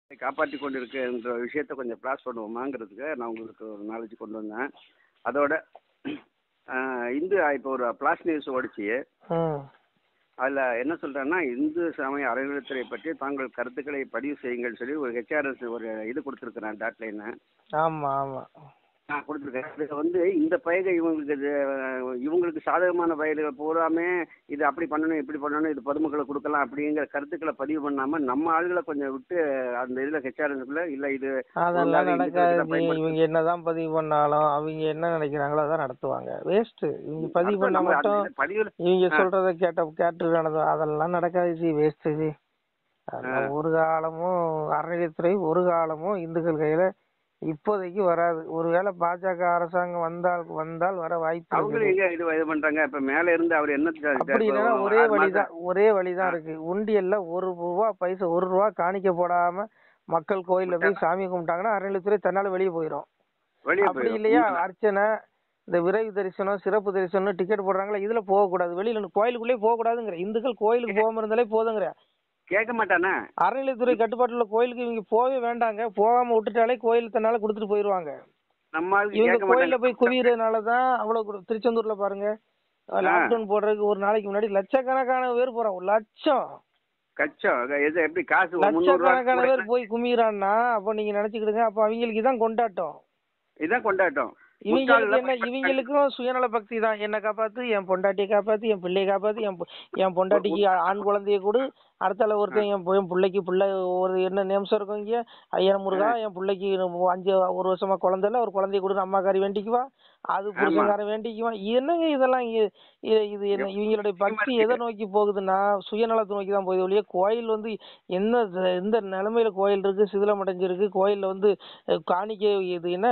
காப்பாற்றி கொண்டு இருக்கின்ற விஷயத்தை கொஞ்சம் கிளாஸ் பண்ணுவோமாங்கிறதுக்கு நான் உங்களுக்கு ஒரு நாலேஜ் கொண்டு வந்தேன் அதோட ஆஹ், இந்து இப்போ ஒரு பிளாஸ் நியூஸ் ஓடிச்சு ம் அதில் என்ன சொல்கிறேன்னா இந்து சமய அறநிலையத்துறை பற்றி தாங்கள் கருத்துக்களை பதிவு செய்யுங்கள் சொல்லி ஒரு ஹெச்ஆர்எஸ் ஒரு இது கொடுத்துருக்குறேன் டாட்லைனு ஆமா ஆமா நான் கொடுத்துருக்கேன் இதில் வந்து இந்த பயகை இவங்களுக்கு இது, அஹ், இவங்களுக்கு சாதகமான பயல்கள் பூராமே இது அப்படி பண்ணணும் இப்படி பண்ணணும் இது பொதுமக்களை கொடுக்கலாம் அப்படிங்கிற கருத்துக்களை பதிவு பண்ணாமல் நம்ம ஆளுகளை கொஞ்சம் விட்டு அந்த இதில் ஹெச்ஆர்எஸ்க்குள்ள இல்லை இது அதெல்லாம் ஒழுங்காக இந்துக்களுக்கு நடக்காது தான் பயன்படுத்து- இவங்க என்னதான் பதிவு பண்ணாலும் அவங்க என்ன நினைக்கிறாங்களோ அதான் நடத்துவாங்க வேஸ்ட் இவங்க பதிவு அடுத்து பண்ணா நம்ம மட்டும் அந்த பதிவுல இவங்க ஆ. சொல்றத கேட்ட கேட்டு நடந்தோம் அதெல்லாம் நடக்காது ஜி வேஸ்ட் ஜி அதெல்லாம் ஒரு காலமும் அறநிலையத்துறை ஒரு காலமும் இந்துக்கள் கையில இப்போதைக்கு வராது ஒருவேளை பாஜக அரசாங்கம் வந்தால் வந்தால் வர வாய்ப்பு அவங்களும் இருக்குது எங்க இது இது பண்றாங்க இப்ப மேல இருந்து அவர் என்ன அப்படி இல்லைன்னா ஒரே வழிதான் ஒரே வழிதான் இருக்கு உண்டியல்ல ஒரு ரூபா பைசா ஒரு ரூபா காணிக்க போடாம மக்கள் கோயில்ல போய் சாமி கும்பிட்டாங்கன்னா அறநிலையத்துறை தன்னால வெளியே போயிடும் வெளியே அப்படி இல்லையா அர்ச்சனை இந்த விரைவு தரிசனம் சிறப்பு தரிசனம் டிக்கெட் போடுறாங்களா இதுல போக கூடாது வெளியில நின்னு கோயிலுக்குள்ளே போக கூடாதுங்கிற இந்துக்கள் கோயிலுக்கு போகாம இருந்தாலே போதுங்கிற கேட்க மாட்டானே அறநிலையத்துறை கட்டுப்பாட்டுல உள்ள கோயிலுக்கு இவங்க போகவே வேண்டாங்க போகாம விட்டுட்டாலே கோயில் தன்னால கொடுத்துட்டு போயிருவாங்க நம்ம ஆளுக்கு இவங்க கேட்க கோயில்ல போய் மாட்டாங்க குவியறதுனால தான் அவ்வளவு கூட- திருச்செந்தூர்ல பாருங்க லாக்டவுன் போடுறதுக்கு ஒரு நாளைக்கு முன்னாடி லட்சக்கணக்கான பேர் போறான் ஒரு லட்சம் கச்சம் எது எப்படி காசு ஒரு முந்நூறு லட்சக்கணக்கான ரூபா பேர் போய் குமிறான்னா அப்ப நீங்க நினைச்சுக்கிடுங்க அப்ப அவங்களுக்கு இதான் கொண்டாட்டம் இதான் கொண்டாட்டம் இவங்களுக்கு முட்டாள்ல என்ன இவங்களுக்கும் சுயநல பக்தி தான் என்ன காப்பாத்து என் பொண்டாட்டியை காப்பாத்து என் பிள்ளையை காப்பாத்து என் பொ- என் பொண்டாட்டிக்கு ஆண் குழந்தைய கொடு அடுத்தால ஒருத்தன் என் பொ- என் பிள்ளைக்கு பிள்ளை ஒரு என்ன நிமிஷம் இருக்கும் இங்க ஐயா முருகா என் பிள்ளைக்கு அஞ்சு ஒரு வருஷமா குழந்தை இல்ல ஒரு குழந்தைய கொடு அம்மாக்காரி வேண்டிக்குவா அது புருஷன்காரன் வேண்டிக்குவான் என்னங்க இதெல்லாம் இ- இ- இது என்ன இவங்களுடைய பக்தி எதை நோக்கி போகுதுன்னா சுயநலத்தை நோக்கி தான் போகுது ஒழிய கோயில் வந்து என்ன எந்த நிலைமையில கோயில் இருக்கு சிதிலம் அடைஞ்சிருக்கு கோயில்ல வந்து அஹ், காணிக்கை இது என்ன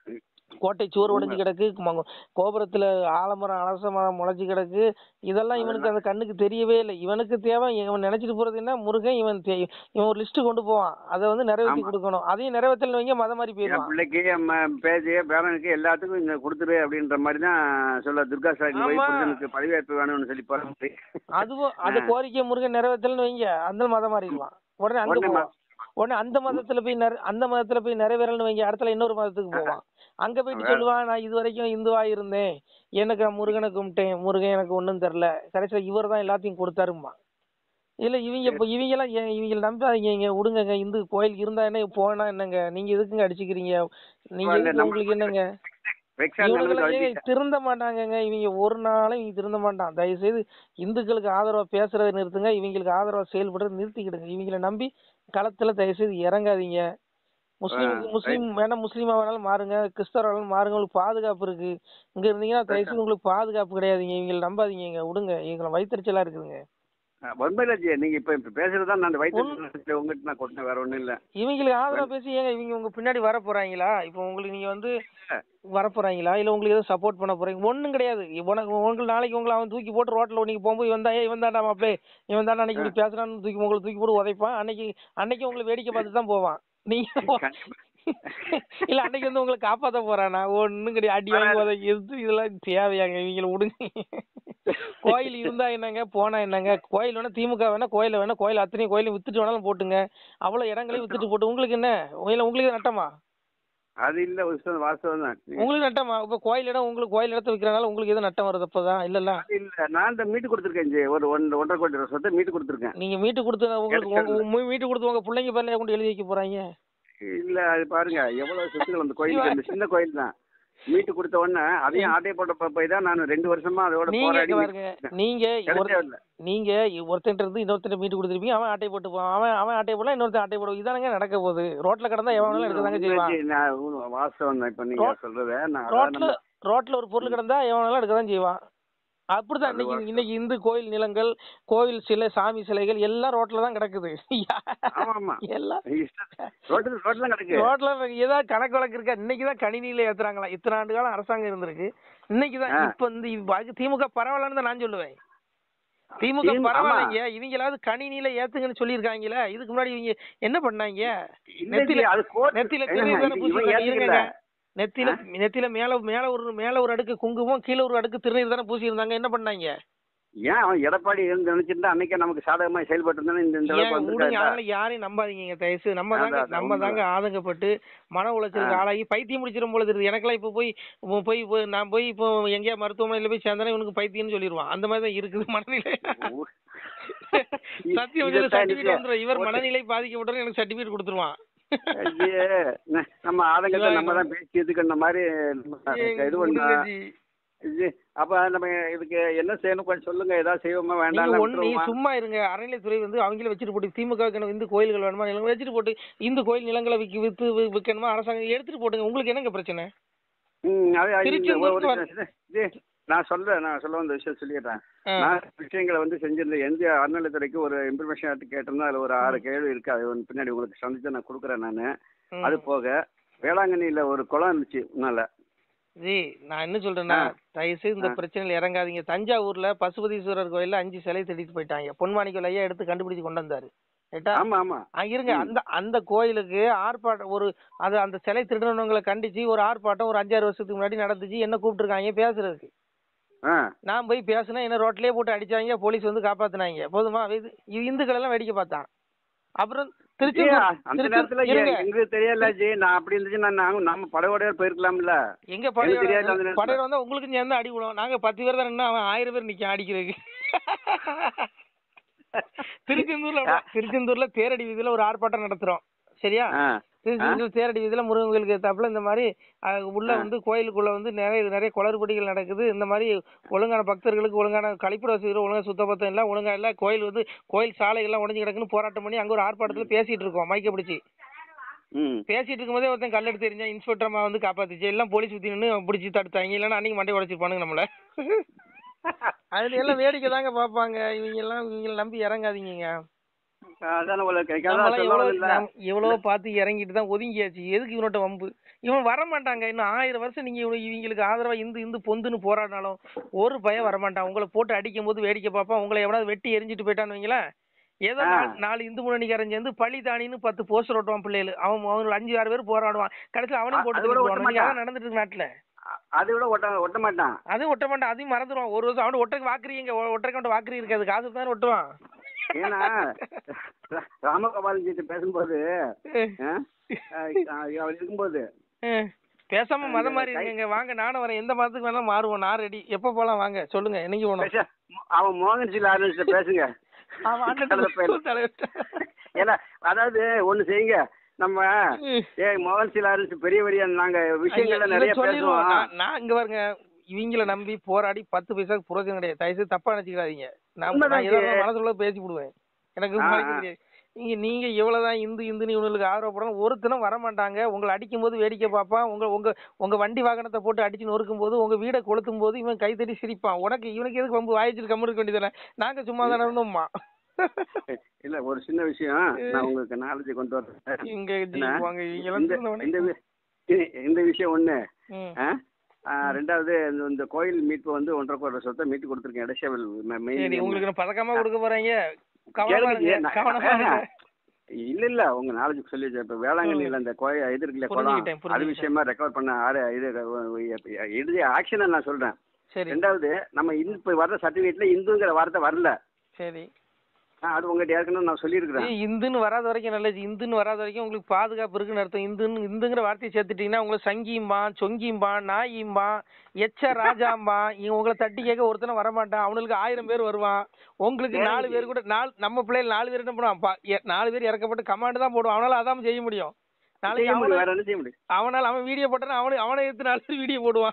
கோட்டை சுவர் உடைஞ்சு கிடக்கு ம- கோபுரத்துல ஆலமரம் அரச மரம் முளைச்சு கிடக்கு இதெல்லாம் இவனுக்கு அந்த கண்ணுக்கு தெரியவே இல்லை இவனுக்கு தேவை இவன் நினைச்சிட்டு போறது என்ன முருகன் இவன் தே- இவன் ஒரு லிஸ்ட் கொண்டு போவான் அதை வந்து நிறைவேற்றி ஆமா. கொடுக்கணும் அதையும் நிறைவேற்றல வைங்க மதம் மாதிரி என் போயிடுவான் பிள்ளைக்கு என் ம- பேத்தி பேரனுக்கு எல்லாத்துக்கும் இங்க கொடுத்துரு அப்படின்ற மாதிரி தான் சொல்ல துர்கா சாமி போய் ஆமா. புருஷனுக்கு பதவியேற்பு வேணும்னு சொல்லி போறாங்க அதுவும் அந்த கோரிக்கை முருகன் நிறைவேற்றலன்னு வைங்க அந்த மதம் மாறிடுவான் உடனே அங்க உடனே போவான் உடனே அந்த மதத்துல போய் நிறை அந்த மதத்துல போய் நிறைவேறலன்னு வைங்க இடத்துல இன்னொரு மதத்துக்கு போவான் அங்க போயிட்டு வேற- சொல்லுவான் நான் இது வரைக்கும் இந்துவா இருந்தேன் எனக்கு நான் முருகனை கும்பிட்டேன் முருகன் எனக்கு ஒண்ணும் தெரியல கடைசியில இவர் தான் எல்லாத்தையும் கொடுத்தாருமா இல்ல இவங்க இப்ப இவங்க எல்லாம் ஏன் இவங்க நம்பாதீங்க இங்க விடுங்கங்க இந்து கோயில் இருந்தா என்ன போனா என்னங்க நீங்க எதுக்குங்க அடிச்சுக்கிறீங்க நீங்க இல்ல, எதுக்கு நம்ம- உங்களுக்கு என்னங்க வெக்ஸான் இவனுங்களை அளவுக்கு ஏங்க திருந்த மாட்டாங்கங்க இவங்க ஒரு நாளும் இவங்க திருந்த மாட்டான் தயவு செய்து இந்துக்களுக்கு ஆதரவா பேசுறதை நிறுத்துங்க இவங்களுக்கு ஆதரவா செயல்படுறதை நிறுத்திக்கிடுங்க இவங்களை நம்பி களத்துல தயவு செய்து இறங்காதீங்க முஸ்லீம் ஆ, முஸ்லீம் வேணா முஸ்லீமா வேணாலும் மாறுங்க கிறிஸ்தவ வேணாலும் மாறுங்க உங்களுக்கு பாதுகாப்பு இருக்கு இங்க இருந்தீங்கன்னா தயவு செய்து உங்களுக்கு பாதுகாப்பு கிடையாதுங்க இவங்களை நம்பாதீங்க விடுங்க இவங்களை வயிற்றுச்சலா இருக்குதுங்க ஒன்பது நீங்க இப்ப இப்ப பேசுறதுதான் நான் அந்த வயிற்று உங்ககிட்ட நான் கொட்டேன் வேற ஒண்ணும் இல்ல இவங்களுக்கு ஆதரவா பேசி ஏங்க இவங்க உங்க பின்னாடி வர போறாங்களா இப்போ உங்களுக்கு நீங்க வந்து வர போறாங்களா இல்ல உங்களுக்கு எதுவும் சப்போர்ட் பண்ண போறீங்க ஒண்ணும் கிடையாது உனக்கு உங்களுக்கு நாளைக்கு உங்களை அவன் தூக்கி போட்டு ரோட்ல நீங்க போகும்போது இவன் தான் ஏய், இவன் தான்டா மாப்பிளே இவன் தான் அன்னைக்கு இப்படி பேசுறான்னு தூக்கி உங்களை தூக்கி போட்டு உதைப்பான் அன்னைக்கு அன்னைக்கு உங்களை வேடிக்கை பார்த்து தான் போவான் நீங்க இல்ல அன்னைக்கு வந்து உங்களை காப்பாத்த போறானா ஒண்ணும் கிடையாது அடி வாங்கி உதைக்கு எது இதெல்லாம் தேவையாங்க இவங்கள விடுங்க கோயில் இருந்தா என்னங்க போனா என்னங்க கோயில் வேணா திமுக வேணா கோயில வேணா கோயில் அத்தனையும் கோயிலும் வித்துட்டு வேணாலும் போட்டுங்க அவ்வளவு இடங்களையும் வித்துட்டு போட்டு உங்களுக்கு என்ன உங்களை உங்களுக்கு நட்டமா அது இல்ல உஸ்தான் வாஸ்தவம் தான் உங்களுக்கு நட்டமா இப்ப கோயில் இடம் உங்களுக்கு கோயில் இடத்த விக்கிறனால உங்களுக்கு எதுவும் நட்டம் வருது அப்பதான் இல்லல்ல அது இல்ல நான் இந்த மீட்டு கொடுத்துருக்கேன் ஜி. ஒரு ஒன் ஒன்றரை கோடி ரூபா சொத்தை மீட்டு கொடுத்துருக்கேன் நீங்க மீட்டு கொடுத்து உங்களுக்கு உங்க- உங்க மீட்டு கொடுத்து உங்க பிள்ளைங்க பேர்ல கொண்டு எழுதி வைக்க போறாங்க இல்ல அது பாருங்க எவ்வளவு சொத்துக்கள் அந்த கோயிலுக்கு அந்த சின்ன கோயில் தான் மீட்டு கொடுத்த உடனே அதையும் ஆட்டை போட்ட போய் தான் நான் ரெண்டு வருஷமா அதோட நீங்க போராடி இங்க பாருங்க நீங்க ஒரு- கிடைச்சே இல்ல நீங்க ஒருத்தன் இருந்து இன்னொருத்தன் மீட்டு கொடுத்துருப்பீங்க அவன் ஆட்டை போட்டு போவான் அவன் அவன் ஆட்டை போடலாம் இன்னொருத்தன் ஆட்டை போடுவான் இதானங்க நடக்க போகுது ரோட்ல கிடந்தா எவன் வேணாலும் எடுக்கதாங்க செய்வான் உண்மைக்கு நான் உ- வாஸ்தவம் தான் இப்ப நீங்க ரோ- சொல்றத நான் அதான் ரோட்ல நம்ம- ரோட்ல ஒரு பொருள் கிடந்தா எவன் வேணாலும் எடுக்கதான் செய்வான் அப்படிதான் அது இன்னைக்கு வாஸ்தவம். இன்னைக்கு இந்து கோயில் நிலங்கள் கோவில் சிலை சாமி சிலைகள் எல்லாம் ரோட்ல தான் கிடக்குது ஆமா ஆமா எல்லாம் இஷ்டம். ரோட்டு ரோட்ல தான் கிடக்கு ரோட்ல ஏதாவது கணக்கு வழக்கு இருக்கா இன்னைக்கு தான் கணினியில ஏத்துறாங்களா இத்தனை ஆண்டு காலம் அரசாங்கம் இருந்திருக்கு இன்னைக்கு தான் ஆ. இப்ப இந்த இவ் திமுக பரவாயில்லன்னு தான் நான் சொல்லுவேன் திமுக திமு- பரவாயில்லைங்க இவங்களாவது கணினியில ஏத்துங்கன்னு சொல்லியிருக்காங்களே இதுக்கு முன்னாடி இவங்க என்ன பண்ணாங்க இல்ல நெத்தில ஜி, அது கோர்ட் நெத்தில ஏங்க, திருநீர் தானே இது இவன் பூசிருக்காங்க ஏத்துக்கல. இருங்க நெத்தில நெத்தில மேல மேல ஒரு மேல ஒரு அடுக்கு குங்குமம் கீழ ஒரு அடுக்கு திருநீர் தானே பூசி இருந்தாங்க என்ன பண்ணாங்க ஏன் அவன் எடப்பாடி இருந்து நினைச்சிருந்தா அன்னைக்கே நமக்கு சாதகமா செயல்பட்டு இருந்தா இந்த இந்த அளவுக்கு ஏன் விடுங்க வந்திருக்காரு அதனால யாரையும் நம்பாதீங்க தயசு நம்ம அதான், தாங்க அதான், நம்ம தாங்க உண்மைதான். ஆதங்கப்பட்டு மன உளைச்சலுக்கு ஆளாகி பைத்தியம் முடிச்சிடும் போல இருக்குது எனக்கெல்லாம் இப்போ போய் உம் போய் போய் நான் போய் இப்போ எங்கேயா மருத்துவமனையில போய் சேர்ந்தேன்னா இவனுக்கு பைத்தியம்னு சொல்லிடுவான் அந்த மாதிரி தான் இருக்குது மனநிலை சத்தியம் இதைத்தான் சர்டிபிகேட் இது- வந்துடும் இவர் ஒரு- மனநிலை பாதிக்கப்பட்டவரும் எனக்கு சர்டிபிகேட் கொடுத்துருவான் ஐயே, ந- நம்ம ஆதங்கத்தை நம்ம தான் பேசி எதுக்குன்ற மாதிரி நம்ம ஏங்க, இது விடுங்க பண்ணா ஜி. இது அப்ப நம்ம இதுக்கு என்ன செய்யணும் கொஞ்சம் சொல்லுங்க ஏதாவது செய்வோமா நீங்க வேண்டாம் ஒண்ணு நீ சும்மா இருங்க அறநிலைத்துறை வந்து அவங்கள வச்சுட்டு போட்டு திமுக க்கு இந்து கோயில்கள் வேணுமா நிலங்களை வச்சுட்டு போட்டு இந்து கோயில் நிலங்களை விற்க வித்து வி- விற்கணுமா அரசாங்கம் எடுத்துட்டு போட்டுங்க உங்களுக்கு என்னங்க பிரச்சனை ம், அது- அது இந்த திருச்செந்தூருக்கு ஒரு இது- இது, நான் சொல்றேன் நான் சொல்ல வந்த விஷயம் சொல்லிடுறேன் ஆ. நான் விஷயங்களை வந்து செஞ்சிருந்தேன் எந்த அறநிலைத்துறைக்கு ஒரு இன்ஃபர்மேஷன் எடுத்து கேட்டிருந்தா அதுல ஒரு ஆறு கேள்வி இருக்கு அது வந்து பின்னாடி உங்களுக்கு சந்திச்சு நான் கொடுக்குறேன் நான் ம். அது போக வேளாங்கண்ணியில ஒரு குளம் இருந்துச்சு முன்னால ஜி நான் என்ன சொல்றேன்னா ஆ. தயவுசெய்து இந்த ஆ. பிரச்சனையில இறங்காதீங்க தஞ்சாவூர்ல பசுபதீஸ்வரர் கோயில்ல அஞ்சு சிலை திருடிட்டு போயிட்டாங்க பொன்மாணிக்கல் ஐயா எடுத்து கண்டுபிடிச்சு கொண்டு வந்தாரு ரைட்டா ஆமா ஆமா ஆ, இருங்க ம். அந்த அந்த கோயிலுக்கு ஆர்ப்பாட்டம் ஒரு அது அந்த சிலை திருடனவங்களை கண்டிச்சு ஒரு ஆர்ப்பாட்டம் ஒரு அஞ்சாறு வருஷத்துக்கு முன்னாடி நடந்துச்சு என்ன கூப்பிட்டுருக்காங்க பேசுறதுக்கு ஆ நான் போய் பேசினேன் என்ன ரோட்லயே போட்டு அடிச்சாங்க போலீஸ் வந்து காப்பாத்துனாங்க போதுமா இது இது இந்துக்கள் எல்லாம் வேடிக்கை பார்த்தான் அப்புறம் ஜி, திருச்செந்தூர் அந்த திருச்செந்தூர் நேரத்துல ஏ- இருங்க எங்களுக்கு தெரியல ஜி நான் அப்படி இருந்துச்சு நான் நாங்க நம்ம படையோட போயிருக்கலாம்ல எங்க எனக்கு தெரியாது அந்த படையோட நேரத்துல. படையோட வந்தா உங்களுக்கு சேர்ந்து அடி விழும் நாங்க பத்து பேர் தான் நின்னா அவன் ஆயிரம் பேர் நிக்கான் அடிக்கிறதுக்கு திருச்செந்தூர்ல அப்படிதான். திருச்செந்தூர்ல தேரடி வீதியில ஒரு ஆர்ப்பாட்டம் நடத்துறோம் சரியா ஆ திருச்செந்தூர் தேரடி வீதியில முருகன் கோயிலுக்கு ஏத்தாப்புல இந்த மாதிரி அஹ், உள்ள வந்து கோயிலுக்குள்ள வந்து நிறைய நிறைய குளறுபடிகள் நடக்குது இந்த மாதிரி ஒழுங்கான பக்தர்களுக்கு ஒழுங்கான கழிப்பிட வசதிகள் ஒழுங்கா சுத்தபத்தம் இல்ல ஒழுங்கா இல்ல கோயில் வந்து கோயில் சாலைகள்லாம் உடஞ்சு கிடக்குன்னு போராட்டம் பண்ணி அங்க ஒரு ஆர்ப்பாட்டத்துல பேசிட்டு இருக்கோம் மைக்க பிடிச்சி ம் பேசிட்டு இருக்கும்போதே ஒருத்தன் கல் எடுத்து எறிஞ்சான் இன்ஸ்பெக்டர் அம்மா வந்து காப்பாத்துச்சு எல்லாம் போலீஸ் சுத்தி நின்று பிடிச்சி தடுத்தாங்க இல்லைன்னா அன்னைக்கு மண்டை உடைச்சிருப்பானுங்க நம்மள அதுல எல்லாம் வேடிக்கை தாங்க பாப்பாங்க இவங்க எல்லாம் இவங்களை நம்பி இறங்காதீங்க அதான் உங்களுக்கு நம்மளாம் சொல்ல எவ்வளவு இல்ல நாம் எவ்வளவோ பார்த்து இறங்கிட்டு தான் ஒதுங்கியாச்சு எதுக்கு இவனோட வம்பு இவன் வர மாட்டாங்க இன்னும் ஆயிரம் வருஷம் நீங்க இவனு- இவங்களுக்கு ஆதரவா இந்து இந்து பொந்துன்னு போராடினாலும் ஒரு பயம் வர மாட்டான் உங்களை போட்டு அடிக்கும் போது வேடிக்கை பார்ப்பான் உங்களை எவனாவது வெட்டி எரிஞ்சிட்டு போயிட்டான்னு வைங்களேன் ஏதோ ஆ. நாலு- நாலு இந்து முன்னணிக்காரன் சேர்ந்து பழி தானின்னு பத்து போஸ்டர் ஓட்டுவான் பிள்ளைகள் அவன் அவனுக்கு அஞ்சு ஆறு பேர் போராடுவான் கடைசியில் அவனையும் அ- போட்டு அது கூட தூக்கிட்டு ஒட்ட போவானுங்க. மாட்டான். அதான் நடந்துட்டு இருக்கு நாட்டுல அ- அதை விட ஒட்ட ஒட்ட மாட்டான் அதுவும் ஒட்ட மாட்டான் அதையும் மறந்துடுவான் ஒரு வருஷம் அவனுக்கு ஒட்டக்கு வாக்குறீங்க ஒட்டக்கு வாக்குறி இருக்காது காசு தான் ஒட்டுவான் ஏன்னா ரா- ராமகோபாலன் ஜி பேசும்போது ஆ, ஆ, அவர் இருக்கும்போது ம். பேசாம அந்த மதம் மாறி கை- இருக்கீங்க வாங்க நானும் வரேன் எந்த மதத்துக்கு வேணாலும் மாறுவோம் நான் ரெடி எப்போ போலாம் வாங்க சொல்லுங்க என்னைக்கு போகணும் பேச அவன் மோகன் சில ஆரம்பிச்சு பேசுங்க அவன் அண்ணன் தலைவர் பேர். தலைவர். ஏன்னா அதாவது ஒண்ணு செய்யுங்க நம்ம ம். ஏ மோகன் சில ஆரம்பிச்சு பெரிய பெரிய நாங்க விஷயங்களை ஐயா, நிறைய இதை சொல்லிடுவோம். பேசுவோம் நான் நான் இங்க பாருங்க இவங்கள நம்பி போராடி பத்து பைசாக்கு புரோஜனம் கிடையாது தயவுசெய்து தப்பா நினைச்சுக்காதீங்க நான் உண்மைதான் நான் ஏதாவது ஜி. மனசுல பேசி விடுவேன் எனக்கு ஆ, மறைக்க ஆ. தெரியாது நீங்க நீங்க எவ்வளவுதான் இந்து இந்துன்னு இவங்களுக்கு ஆதரவுப்படணும் ஒருத்தனும் வர மாட்டாங்க உங்களை அடிக்கும் போது வேடிக்கை பார்ப்பான் உங்க உங்க உங்க வண்டி வாகனத்தை போட்டு அடிச்சு நொறுக்கும் போது உங்க வீடை கொளுத்தும் போது இவன் கைத்தட்டி சிரிப்பான் உனக்கு இவனுக்கு எதுக்கு வம்பு வாயிச்சிட்டு கம்மு இருக்க வேண்டியதானே நாங்க சும்மா தானே இருந்தோம்மா இல்ல ஒரு சின்ன விஷயம் நான் உங்களுக்கு நாலேஜ் கொண்டு வரேன் இங்க என்ன? ஜீவாங்க இவங்க இந்த எல்லாம் இந்த வி- இ- இந்த விஷயம் ஒண்ணு ம். ஆ? ஆ, ரெண்டாவது இந்த- இந்த கோயில் மீட்பு வந்து ஒன்றரை கோடி சொத்தை மீட்டு கொடுத்துருக்கேன் இடைச்சேவல் ம- மெயின் சரி உங்களுக்கு நான் பதக்கமா கொடுக்க போறீங்க கவனமா கேளுங்க, இருங்க ஏன் நான்- கவனமா இருங்க இல்ல இல்ல உங்க நாலேஜ் சொல்லி இப்ப வேளாங்கண்ணில அந்த கோயில் இது இருக்குல்ல குளம் புரிஞ்சுக்கிட்டேன், அது புரிஞ்சுக்கிட்டேன். விஷயமா ரெக்கவர் பண்ண ஆறு இது இறுதி ஆக்ஷனை நான் சொல்றேன் சரி ரெண்டாவது நம்ம இந்து இப்ப வர்ற சர்டிபிகேட்ல இந்துங்கிற வார்த்தை வரல சரி ஆ, அது உங்ககிட்ட ஏற்கனவே நான் சொல்லியிருக்கிறேன் ஏய், இந்துன்னு வராத வரைக்கும் நல்லது இந்துன்னு வராத வரைக்கும் உங்களுக்கு பாதுகாப்பு இருக்குன்னு அர்த்தம் இந்துன்னு இந்துங்கிற வார்த்தையை சேர்த்துட்டீங்கன்னா உங்களை சங்கியும்பான் சொங்கியும்பான் நாயிம்பான் எச்ச ராஜாம்பான் இவன் உங்களை தட்டி கேட்க ஒருத்தனை வரமாட்டான் அவனுக்கு ஆயிரம் பேர் வருவான் உங்களுக்கு சரி. நாலு பேர் கூட நாலு நம்ம பிள்ளைகள் நாலு பேர் என்ன பண்ணுவான் பா- எ- நாலு பேர் இறக்கப்பட்டு கமாண்ட் தான் போடுவான் அவனால அதான் செய்ய முடியும் நாளைக்கு செய்ய முடியும் அவனை வேற என்ன செய்ய முடியும் அவனால அவன் வீடியோ போட்டான் அவனை அவனை எடுத்து நாலு பேர் வீடியோ போடுவான்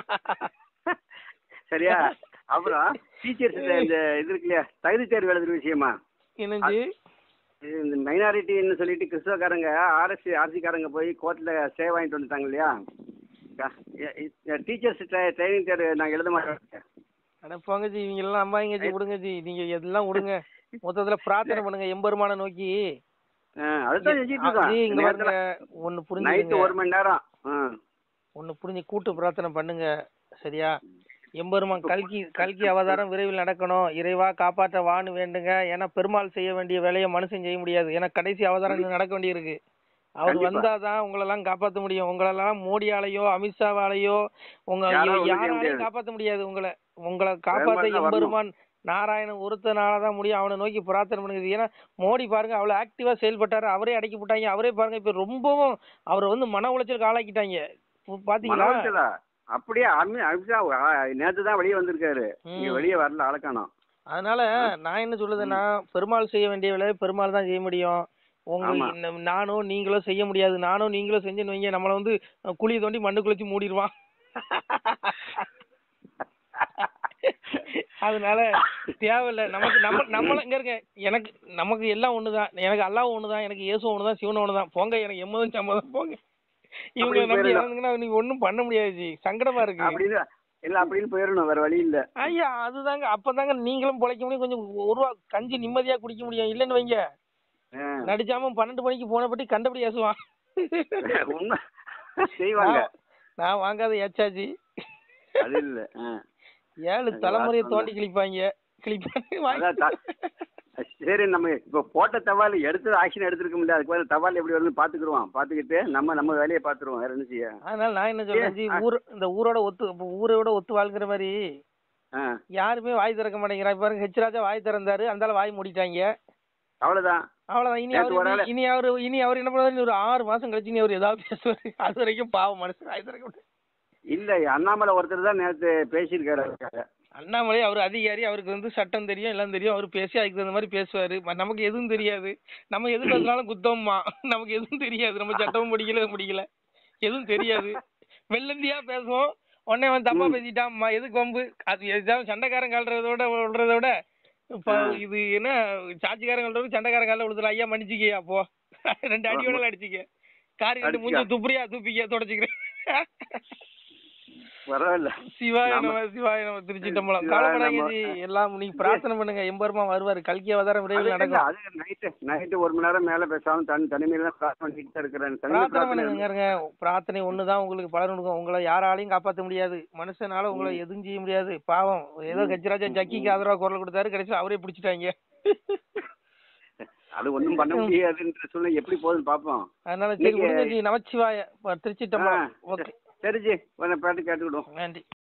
சரியா அப்புறம் டீச்சர்ஸ் இந்த இது இருக்கு இல்லையா தகுதி தேர்வு எழுதுற விஷயமா என்னஞ்சு இது இந்த மைனாரிட்டின்னு சொல்லிட்டு கிறிஸ்தவக்காரங்க ஆர்எஸ்சி ஆர்சிக்காரங்க போய் கோர்ட்டில் ஸ்டே வாங்கிட்டு வந்துட்டாங்க இல்லையா டீச்சர்ஸ் ட்ரைனிங் தேர்வு நாங்கள் எழுத மாட்டோம் அட போங்க ஜி இவங்க எல்லாம் நம்பாதீங்க ஜி விடுங்க ஜி நீங்க எல்லாம் விடுங்க மொத்தத்துல பிரார்த்தனை பண்ணுங்க எம்பெருமான நோக்கி ஆ, அதுதான் செஞ்சுட்டு இருக்கோம் ஜி, இங்க நேரத்துல பாருங்க ஒண்ணு நைட்டு புரிஞ்சுங்க ஒரு மணி நேரம் ஆ. ஒண்ணு புரிஞ்சு கூட்டு பிரார்த்தனை பண்ணுங்க சரியா எம்பெருமான் கல்கி கல்கி அவதாரம் விரைவில் நடக்கணும் இறைவா காப்பாற்ற வான்னு வேண்டுங்க ஏன்னா பெருமாள் செய்ய வேண்டிய வேலையை மனுஷன் செய்ய முடியாது ஏன்னா கடைசி அவதாரம் இன்னும் நடக்க வேண்டியிருக்கு அவர் கண்டிப்பா. வந்தாதான் உங்களெல்லாம் காப்பாத்த முடியும் உங்களெல்லாம் மோடியாலையோ அமித்ஷாவாலையோ உங்க யாராலும் ஒண்ணும் செய்ய யாராலையும் முடியாது. காப்பாத்த முடியாது உங்களை உங்களை காப்பாத்த பெருமாள் தான் எம்பெருமான் நாராயணன் ஒருத்தனால தான் முடியும் அவனை நோக்கி பிரார்த்தனை பண்ணுது ஏன்னா மோடி பாருங்க அவ்வளவு ஆக்டிவா செயல்பட்டாரு அவரே அடக்கி போட்டாங்க அவரே பாருங்க இப்ப ரொம்பவும் அவரை வந்து மன உளைச்சலுக்கு ஆளாக்கிட்டாங்க இப்ப பாத்தீங்களா மனோஜலா அப்படியே அமி அமித்ஷா நேத்து தான் வெளியே வந்திருக்காரு இங்க ம். வெளியே வரல அழக்கணும் அதனால நான் என்ன சொல்லுதுன்னா பெருமாள் செய்ய வேண்டிய வேலையை பெருமாள் தான் செய்ய முடியும் உங்க ஆமா. இந்த- நானும் நீங்களும் செய்ய முடியாது நானும் நீங்களும் செஞ்சுன்னு வைங்க நம்மள வந்து அஹ், குழி தோண்டி மண்ணுக்குள்ள வச்சு மூடிடுவான் அதனால தேவையில்ல நமக்கு நம்ம நம்மள இங்க இருங்க எனக்கு நமக்கு எல்லாம் ஒண்ணுதான் எனக்கு அல்லாஹ் ஒண்ணுதான் எனக்கு இயேசு ஒண்ணுதான் சிவன் ஒண்ணுதான் போங்க எனக்கு எம்மதும் சம்மதம் போங்க இவங்க அப்படி நம்பி போயிடலாம். இறங்குனா நீங்க ஒண்ணும் பண்ண முடியாது ஜி சங்கடமா இருக்கு அப்படின்னு இல்ல அப்படின்னு போயிடணும் வேற வழி இல்ல ஐயா அதுதாங்க அப்பதாங்க நீங்களும் பொழைக்க முடியும் கொஞ்சம் ஒரு ரூபா கஞ்சி நிம்மதியா குடிக்க முடியும் இல்லைன்னு வைங்க ஆ. நடிச்சாம பன்னெண்டு மணிக்கு போன பட்டி கண்டபடி ஏசுவான் உண்மை செய்வாங்க நான் நான் வாங்காத ஏச்சாச்சி அது இல்ல ஆ. ஏழு அது தலைமுறையை வாஸ்தவம் தோண்டி கிழிப்பாங்க கிழிப்பாங்க அதான் வாங்கி த- சரி நம்ம இப்ப போட்ட தவால் எடுத்தது ஆக்ஷன் எடுத்திருக்க முடியாது அதுக்கு பதிலா தவால் எப்படி வருதுன்னு பாத்துக்கிடுவோம் பாத்துக்கிட்டு நம்ம நம்ம வேலையை பாத்துருவோம் வேற என்ன செய்ய அதனால நான் என்ன சொல்றேன் ஜி ஆ. ஊர் இந்த ஊரோட ஒத்து இப்ப ஊரோட ஒத்து வாழ்க்கிற மாதிரி ஆ. யாருமே வாய் திறக்க மாட்டேங்கிறாங்க பாருங்க ஹெச் ராஜா வாய் திறந்தாரு அந்த ஆளு வாய் மூடிட்டாங்க அவ்வளவுதான் அவ்வளவுதான் இனி நேத்து ஒரு அவர் ஆளு- இனி அவர் இனி அவர் என்ன பண்ணுவாரு இனி ஒரு ஆறு மாசம் கழிச்சு இனி அவர் ஏதாவது பேசுவாரு அது வரைக்கும் பாவம் மனசு வாய் திறக்க மாட்டாரு. இல்ல அண்ணாமலை ஒருத்தர் தான் நேத்து பேசியிருக்காரு அதுக்காக. அண்ணாமலை அவர் அதிகாரி அவருக்கு வந்து சட்டம் தெரியும் எல்லாம் தெரியும் அவர் பேசி அதுக்கு தகுந்த மாதிரி பேசுவாரு ம- நமக்கு எதுவும் தெரியாது நம்ம எது பேசினாலும் குத்தம்மா நமக்கு எதுவும் தெரியாது நம்ம சட்டமும் படிக்கல எதுவும் படிக்கல எதுவும் தெரியாது வெள்ளந்தியா பேசுவோம் உடனே அவன் தப்பா ம். பேசிட்டான்மா எதுக்கு வம்பு அது எதாவது சண்டைக்காரன் கால்றத விட விடுறத விட இப்ப ஆ. இது என்ன சாட்சிக்காரன் கால்றது சண்டைக்காரன் காலில் விழுதுல ஐயா மன்னிச்சிக்கயா அப்போ ரெண்டு அடி வேணாலும் அடிச்சிக்க காரி ரெண்டு மூஞ்சி அடிச்சுக்க. துப்புறியா துப்பிக்க தொடச்சிக்கிறேன் பரவாயில்ல சிவாய நாம- நம சிவாய நம திருச்சி தம்பலம் சிவாய கவலைப்படாதீங்க நம. ஜி எல்லாம் நீங்க பிரார்த்தனை பண்ணுங்க எம்பெருமா வருவாரு கல்கி அவதாரம் அது விரைவில் இல்ல, நடக்கும் அது நைட்டு நைட்டு ஒரு மணி நேரம் மேல பேசாம தனி தனிமையில தான் பிரார்த்தனை பண்ணிட்டு தான் இருக்கிறேன் தனி பிரார்த்தனை பிரார்த்தனை பண்ணுங்க இருங்க பிரார்த்தனை ஒண்ணுதான் உங்களுக்கு பலன் கொடுக்கும் உங்களை யாராலையும் காப்பாத்த முடியாது மனுஷனால உங்களை எதுவும் செய்ய முடியாது பாவம் ஏதோ கஜராஜன் ஜக்கிக்கு ஆதரவா குரல் கொடுத்தாரு கடைசியில் அவரே பிடிச்சிட்டாங்க அது ஒண்ணும் பண்ண முடியாதுன்ற சூழ்நிலை எப்படி போகுதுன்னு பாப்போம் அதனால சரி நீங்க- விடுங்க ஜி நமச்சிவாய திருச்சி தம்பலம் ஆ, ஓகே சரி ஜி உன்னை பாட்டு கேட்டுக்கிடுவோம் நன்றி